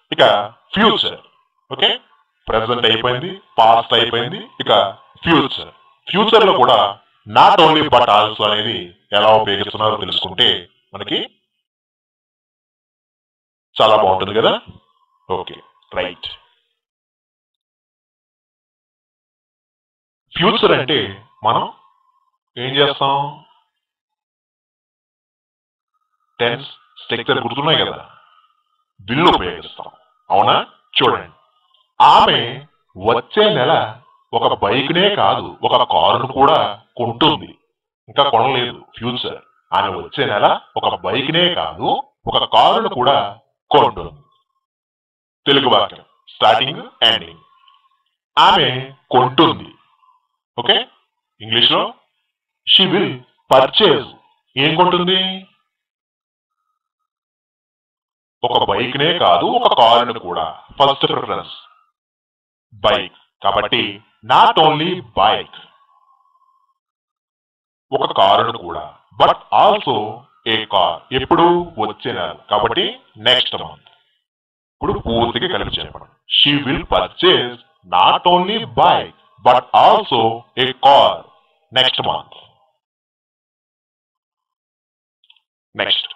ఇక future okay present అయిపోయింది past అయిపోయింది ఇక ఫ్యూచర్ ఫ్యూచర్ లో కూడా నాట్ ఓన్లీ బట్ ఆల్సో అనేది ఎలా ఉపయోగిస్తున్నారో తెలుసుకుంటే మనకి చాలా బాగుంటుంది కదా ఓకే రైట్ ఫ్యూచర్ అంటే మనం ఏం చేస్తాం టెన్స్ స్ట్రక్చర్ గుర్తున్నాయి కదా బిల్లు ఉపయోగిస్తాం అవునా చూడండి ఆమె వచ్చే నెల ఒక బైక్నే కాదు ఒక కారును కూడా కొంటుంది ఇంకా కొనలేదు ఫ్యూచర్ ఆమె వచ్చే నెల ఒక బైక్నే కాదు ఒక కారును కూడా కొంటుంది తెలుగు వాక్యం స్టార్టింగ్ ఎండింగ్ ఆమె కొంటుంది ఓకే ఇంగ్లీష్ లో షీ విల్ పర్చేజ్ ఏం కొంటుంది ఒక బైక్ నే కాదు ఒక కారును కూడా ఫస్ట్ ప్రిఫరెన్స్ బైక్ కాబట్టి నాట్ ఓన్లీ బైక్ ఒక కారును కూడా బట్ ఆల్సో ఏ కార్ ఎప్పుడు వచ్చే నెల కాబట్టి నెక్స్ట్ మంత్ ఇప్పుడు పూర్తిగా కలిపి చెప్పడం she will purchase not only bike but also a car next month next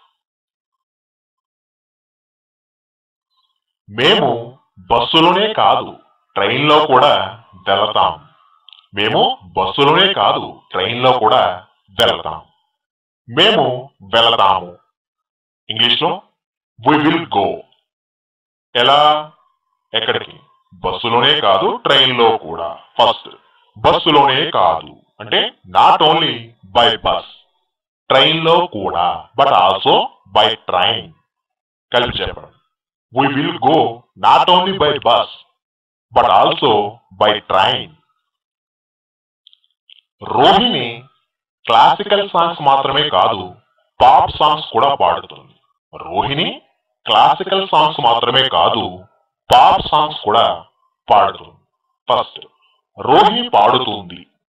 మేము బస్సులోనే కాదు ట్రైన్లో కూడా వెళతాం మేము బస్సులోనే కాదు ట్రైన్లో కూడా వెళతాం మేము వెళతాము ఇంగ్లీష్లో వి విల్ గో ఎలా ఎక్కడికి బస్సులోనే కాదు ట్రైన్లో కూడా ఫస్ట్ బస్సులోనే కాదు అంటే నాట్ ఓన్లీ బై బస్ ట్రైన్లో కూడా బట్ ఆల్సో బై ట్రైన్ కలిపి చెప్పడం we will go not only by bus but also by train. Rohini classical songs మాత్రమే కాదు పాప్ సాంగ్స్ కూడా పాడుతుంది రోహిణి క్లాసికల్ సాంగ్స్ మాత్రమే కాదు పాప్ సాంగ్స్ కూడా పాడుతుంది ఫస్ట్ రోహిణి పాడుతుంది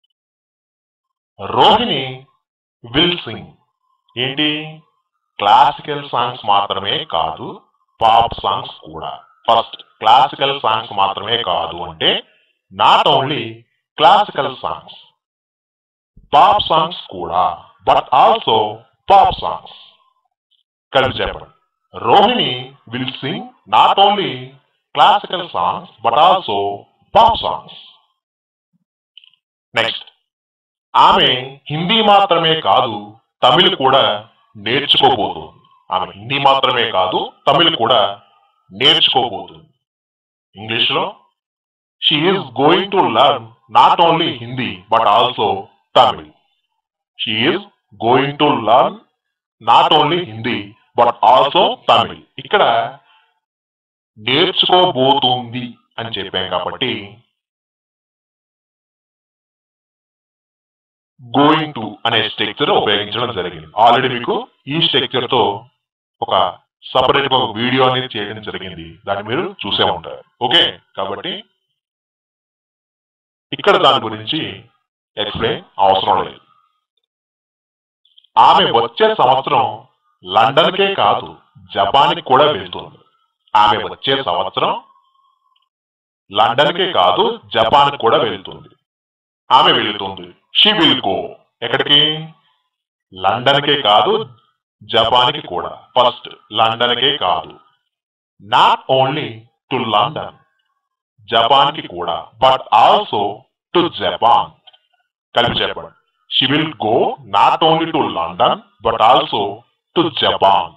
రోహిణి విల్ సింగ్ ఏంటి క్లాసికల్ సాంగ్స్ మాత్రమే కాదు పాప్ సాంగ్స్ కూడా ఫస్ట్ క్లాసికల్ సాంగ్స్ మాత్రమే కాదు అంటే not only classical songs pop songs కూడా బట్ ఆల్సో పాప్ సాంగ్స్ కలిపి చెప్పండి Rohini will sing not only classical songs but also pop songs next ఆమె హిందీ మాత్రమే కాదు తమిళ్ కూడా నేర్చుకోబోతుంది ఆమె హిందీ మాత్రమే కాదు తమిళ్ కూడా నేర్చుకోబోతుంది ఇంగ్లీష్ లో she is going to learn not only Hindi but also Tamil she is going to learn not only Hindi but also Tamil ఇక్కడ నేర్చుకోబోతుంది అని చెప్పాం కాబట్టి గోయింగ్ టు అనే స్ట్రక్చర్ ఉపయోగించడం జరిగింది ఆల్రెడీ మీకు ఈ స్ట్రక్చర్ తో ఒక సపరేట్ ఒక వీడియో అనేది చేయడం జరిగింది దాన్ని మీరు చూసే ఉంటారు ఓకే కాబట్టి ఇక్కడ దాని గురించి ఎక్స్ప్లెయిన్ అవసరం లేదు ఆమె వచ్చే సంవత్సరం లండన్కే కాదు జపాన్కి కూడా వెళ్తుంది ఆమె వచ్చే సంవత్సరం లండన్కే కాదు జపాన్ కూడా వెళ్తుంది ఆమె వెళ్తుంది షీ విల్ గో ఎక్కడికి లండన్కే కాదు జపాన్కి కూడా ఫస్ట్ లండన్కే కాదు నాట్ ఓన్లీ టు లండన్ జపాన్కి కూడా బట్ ఆల్సో టు జపాన్ కలిపి చెప్పండి she will go not only to London but also to Japan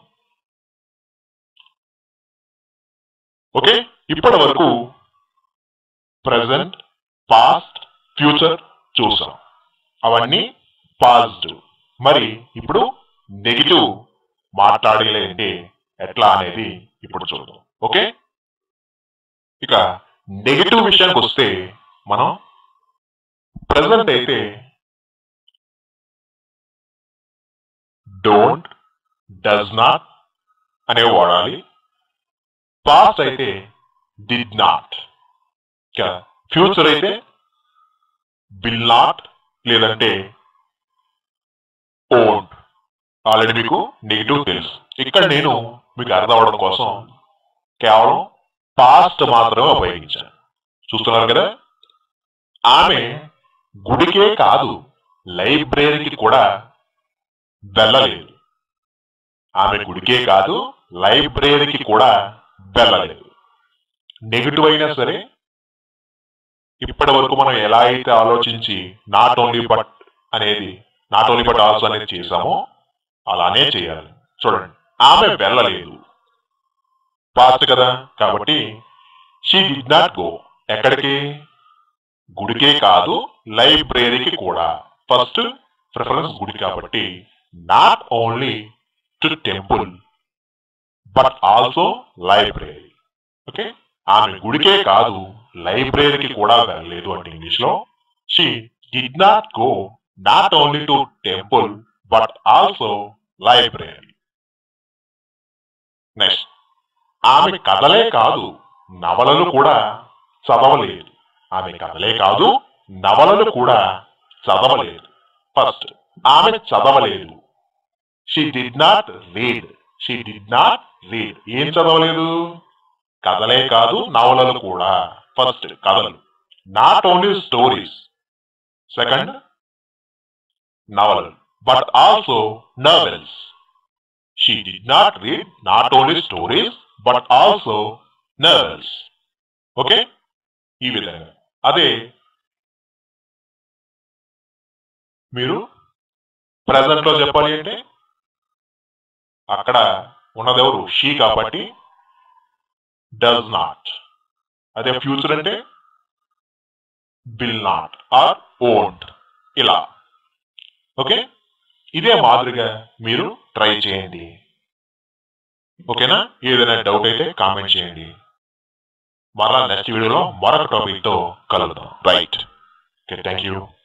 okay ఇప్పటి వరకు ప్రజెంట్ పాస్ట్ ఫ్యూచర్ చూసాం అవన్నీ పాజిటివ్ మరి ఇప్పుడు నెగిటివ్ మాట్లాడలేంటే ఎట్లా అనేది ఇప్పుడు చూద్దాం ఓకే ఇక నెగిటివ్ విషయానికి వస్తే మనం ప్రజెంట్ అయితే డోంట్ డస్ నాట్ అనేవి వాడాలి పాస్ట్ అయితే డిడ్ నాట్ ఇక ఫ్యూచర్ అయితే విల్ నాట్ లేదంటే ఓంట్ ఆల్రెడీ మీకు నెగిటివ్ తెలుసు ఇక్కడ నేను మీకు అర్థం అవడం కోసం కేవలం పాస్ట్ మాత్రమే ఉపయోగించాను చూస్తున్నారు కదా ఆమె గుడికే కాదు లైబ్రరీకి కూడా వెళ్ళలేదు ఆమె గుడికే కాదు లైబ్రరీకి కూడా వెళ్ళలేదు నెగిటివ్ అయినా సరే ఇప్పటి వరకు మనం ఎలా అయితే ఆలోచించి నాట్ ఓన్లీ బట్ అనేది నాట్ ఓన్లీ బట్ ఆల్సో అనేది చేసామో అలానే చేయాలి చూడండి ఆమె వెళ్ళలేదు పాస్ట్ కదా కాబట్టి షీ డి నాట్ గో ఎక్కడికి గుడికే కాదు లైబ్రరీకి కూడా ఫస్ట్ ప్రిఫరెన్స్ గుడి కాబట్టి not only to temple but also library okay ఆమె గుడికే కాదు లైబ్రరీకి కూడా వెళ్ళలేదు అంటే ఇంగ్లీష్ లో she did not go not only to temple but also library next ఆమె కథలే కాదు నవలలు కూడా చదవలేదు ఆమె కథలే కాదు నవలలు కూడా చదవలేదు ఫస్ట్ ఆమె చదవలేదు she did not read she did not read ఏం చదవలేదు కథలే కాదు నవలలు కూడా ఫస్ట్ కథలు నాట్ ఓన్లీ స్టోరీస్ సెకండ్ నవలలు but also novels she did not read not only stories but also novels okay ఈ విధంగా అదే మీరు ప్రజెంట్ లో చెప్పాలి అంటే అక్కడ ఉన్నదెవరు షీ కాబట్టి డస్ నాట్ అదే ఫ్యూచర్ అంటే బిల్ నాట్ ఆర్ ఓంట్ ఇలా ఓకే ఇదే మాదిరిగా మీరు ట్రై చేయండి ఓకేనా ఏదైనా డౌట్ అయితే కామెంట్ చేయండి మరలా నెక్స్ట్ వీడియోలో మరొక టాపిక్ తో కలుద్దాం రైట్ ఓకే థ్యాంక్ యూ